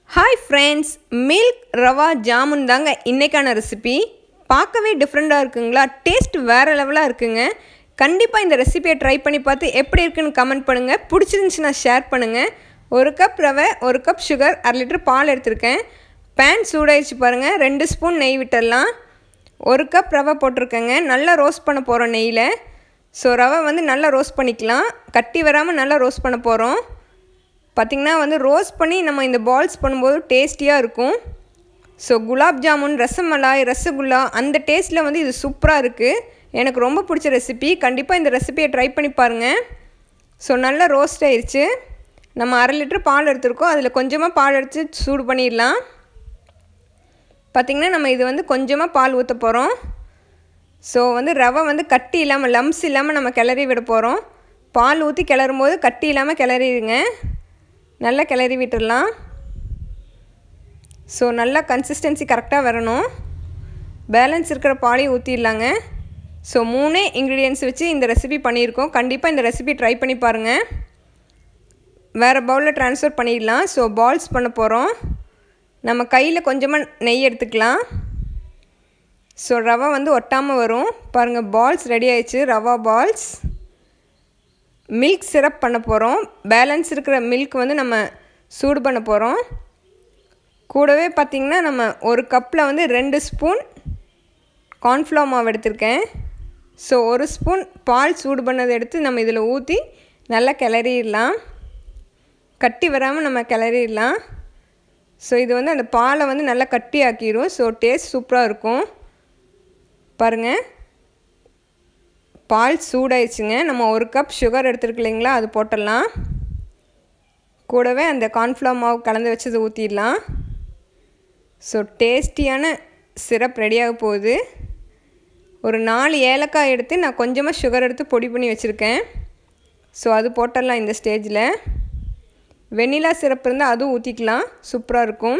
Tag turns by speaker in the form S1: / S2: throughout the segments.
S1: hi friends milk rava jamun தாங்க இன்றைக்கான recipe பார்க்கவே டிஃப்ரெண்ட்டாக இருக்குங்களா டேஸ்ட் வேறு லெவலாக இருக்குங்க கண்டிப்பாக இந்த ரெசிபியை ட்ரை பண்ணி பார்த்து எப்படி இருக்குன்னு கமெண்ட் பண்ணுங்கள் பிடிச்சிருந்துச்சுன்னா ஷேர் பண்ணுங்கள் ஒரு கப் ரவை ஒரு கப் சுகர் அரை லிட்டர் பால் எடுத்திருக்கேன் பேன் சூடாயிடுச்சு பாருங்கள் ரெண்டு ஸ்பூன் நெய் விட்டுடலாம் ஒரு கப் ரவை போட்டிருக்கேங்க நல்லா ரோஸ்ட் பண்ண போகிறோம் நெய்யில் ஸோ ரவை வந்து நல்லா ரோஸ்ட் பண்ணிக்கலாம் கட்டி வராமல் நல்லா ரோஸ்ட் பண்ண போகிறோம் பார்த்திங்கன்னா வந்து ரோஸ்ட் பண்ணி நம்ம இந்த பால்ஸ் பண்ணும்போது டேஸ்டியாக இருக்கும் ஸோ குலாப் ஜாமுன் ரசமலாய் ரசகுல்லா அந்த டேஸ்ட்டில் வந்து இது சூப்பராக இருக்குது எனக்கு ரொம்ப பிடிச்ச ரெசிபி கண்டிப்பாக இந்த ரெசிபியை ட்ரை பண்ணி பாருங்கள் ஸோ நல்லா ரோஸ்ட் ஆயிடுச்சு நம்ம அரை லிட்டர் பால் எடுத்திருக்கோம் அதில் கொஞ்சமாக பால் எடுத்து சூடு பண்ணிடலாம் பார்த்திங்கன்னா நம்ம இது வந்து கொஞ்சமாக பால் ஊற்ற போகிறோம் ஸோ வந்து ரவை வந்து கட்டி இல்லாமல் லம்ஸ் இல்லாமல் நம்ம கிளறி விட போகிறோம் பால் ஊற்றி கிளறும் போது கட்டி இல்லாமல் கிளறிடுங்க நல்லா கிளறி விட்டுடலாம் ஸோ நல்லா கன்சிஸ்டன்சி கரெக்டாக வரணும் பேலன்ஸ் இருக்கிற பாலையும் ஊற்றிடலாங்க ஸோ மூணே இன்க்ரீடியன்ஸ் வச்சு இந்த ரெசிபி பண்ணியிருக்கோம் கண்டிப்பாக இந்த ரெசிபி ட்ரை பண்ணி பாருங்கள் வேறு பவுலில் ட்ரான்ஸ்ஃபர் பண்ணிடலாம் ஸோ பால்ஸ் பண்ண போகிறோம் நம்ம கையில் கொஞ்சமாக நெய் எடுத்துக்கலாம் ஸோ ரவை வந்து ஒட்டாமல் வரும் பாருங்கள் பால்ஸ் ரெடி ஆயிடுச்சு ரவா பால்ஸ் மில்க் சிரப் பண்ண போகிறோம் பேலன்ஸ் இருக்கிற மில்க் வந்து நம்ம சூடு பண்ண போகிறோம் கூடவே பார்த்திங்கன்னா நம்ம ஒரு கப்பில் வந்து ரெண்டு ஸ்பூன் கார்ன்ஃப்ளவர் மாவு எடுத்திருக்கேன் ஸோ ஒரு ஸ்பூன் பால் சூடு பண்ணதை எடுத்து நம்ம இதில் ஊற்றி நல்லா கிளறிடலாம் கட்டி வராமல் நம்ம கிளறிடலாம் ஸோ இது வந்து அந்த பாலை வந்து நல்லா கட்டி ஆக்கிடும் ஸோ டேஸ்ட் சூப்பராக இருக்கும் பாருங்கள் பால் சூடாயிடுச்சுங்க நம்ம ஒரு கப் சுகர் எடுத்துருக்கு இல்லைங்களா அது போட்டுடலாம் கூடவே அந்த கார்ன்ஃப்ளவர் மாவு கலந்து வச்சது ஊற்றிடலாம் ஸோ டேஸ்டியான சிரப் ரெடியாக போகுது ஒரு நாலு ஏலக்காய் எடுத்து நான் கொஞ்சமாக சுகர் எடுத்து பொடி பண்ணி வச்சுருக்கேன் ஸோ அது போட்டுடலாம் இந்த ஸ்டேஜில் வெண்ணிலா சிரப் இருந்தால் அதுவும் ஊற்றிக்கலாம் சூப்பராக இருக்கும்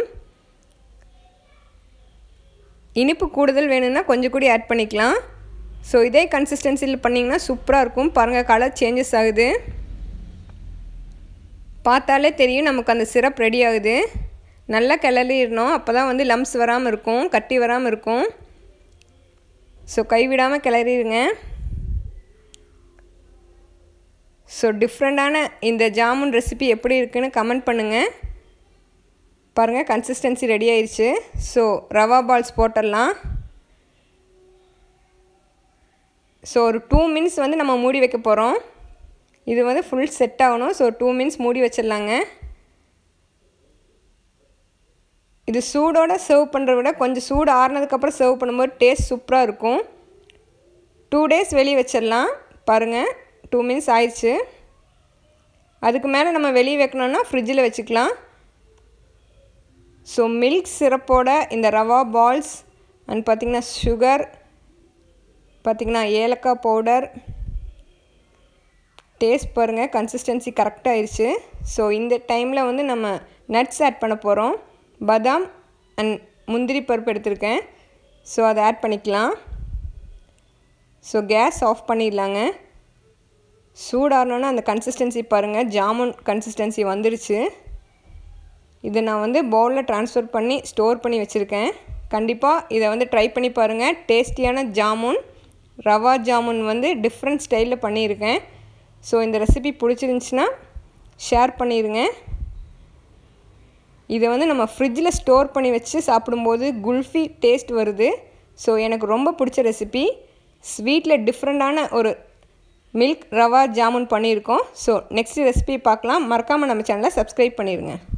S1: இனிப்பு கூடுதல் வேணும்னா கொஞ்சம் கூடி ஆட் பண்ணிக்கலாம் ஸோ இதே கன்சிஸ்டன்சியில் பண்ணிங்கன்னா சூப்பராக இருக்கும் பாருங்கள் கலர் சேஞ்சஸ் ஆகுது பார்த்தாலே தெரியும் நமக்கு அந்த சிரப் ரெடி ஆகுது நல்லா கிளறிடணும் அப்போ தான் வந்து லம்ஸ் வராமல் இருக்கும் கட்டி வராமல் இருக்கும் ஸோ கைவிடாமல் கிளறிடுங்க ஸோ டிஃப்ரெண்ட்டான இந்த ஜாமுன் ரெசிபி எப்படி இருக்குன்னு கமெண்ட் பண்ணுங்கள் பாருங்கள் கன்சிஸ்டன்சி ரெடி ஆயிடுச்சு ஸோ ரவா பால்ஸ் போட்டுடலாம் ஸோ ஒரு டூ மினிட்ஸ் வந்து நம்ம மூடி வைக்க போகிறோம் இது வந்து ஃபுல் செட் ஆகணும் ஸோ டூ மினிட்ஸ் மூடி வச்சிடலாங்க இது சூடோடு சர்வ் பண்ணுறத விட கொஞ்சம் சூடு ஆறுனதுக்கப்புறம் சர்வ் பண்ணும்போது டேஸ்ட் சூப்பராக இருக்கும் டூ டேஸ் வெளியே வச்சிடலாம் பாருங்கள் டூ மினிட்ஸ் ஆயிடுச்சு அதுக்கு மேலே நம்ம வெளியே வைக்கணுன்னா ஃப்ரிட்ஜில் வச்சுக்கலாம் ஸோ மில்க் சிரப்போட இந்த ரவா பால்ஸ் அண்ட் பார்த்திங்கன்னா சுகர் பார்த்திங்கன்னா ஏலக்காய் பவுடர் டேஸ்ட் பாருங்கள் கன்சிஸ்டன்சி கரெக்டாக ஆயிடுச்சு ஸோ இந்த டைமில் வந்து நம்ம நட்ஸ் ஆட் பண்ண போகிறோம் பாதாம் அண்ட் முந்திரி பருப்பு எடுத்திருக்கேன் ஸோ அதை ஆட் பண்ணிக்கலாம் ஸோ கேஸ் ஆஃப் பண்ணிடலாங்க சூடாகணுன்னா அந்த கன்சிஸ்டன்சி பாருங்கள் ஜாமுன் கன்சிஸ்டன்சி வந்துருச்சு இதை நான் வந்து பவுலில் ட்ரான்ஸ்ஃபர் பண்ணி ஸ்டோர் பண்ணி வச்சுருக்கேன் கண்டிப்பாக இதை வந்து ட்ரை பண்ணி பாருங்கள் டேஸ்டியான ஜாமுன் ரவா ஜாமுன் வந்து டிஃப்ரெண்ட் ஸ்டைலில் பண்ணியிருக்கேன் ஸோ இந்த ரெசிபி பிடிச்சிருந்துச்சின்னா ஷேர் பண்ணிடுங்க இதை வந்து நம்ம ஃப்ரிட்ஜில் ஸ்டோர் பண்ணி வச்சு சாப்பிடும்போது குல்ஃபி டேஸ்ட் வருது ஸோ எனக்கு ரொம்ப பிடிச்ச ரெசிபி ஸ்வீட்டில் டிஃப்ரெண்ட்டான ஒரு மில்க் ரவா ஜாமுன் பண்ணியிருக்கோம் ஸோ நெக்ஸ்ட் ரெசிபி பார்க்கலாம் மறக்காமல் நம்ம சேனலை சப்ஸ்கிரைப் பண்ணிடுங்க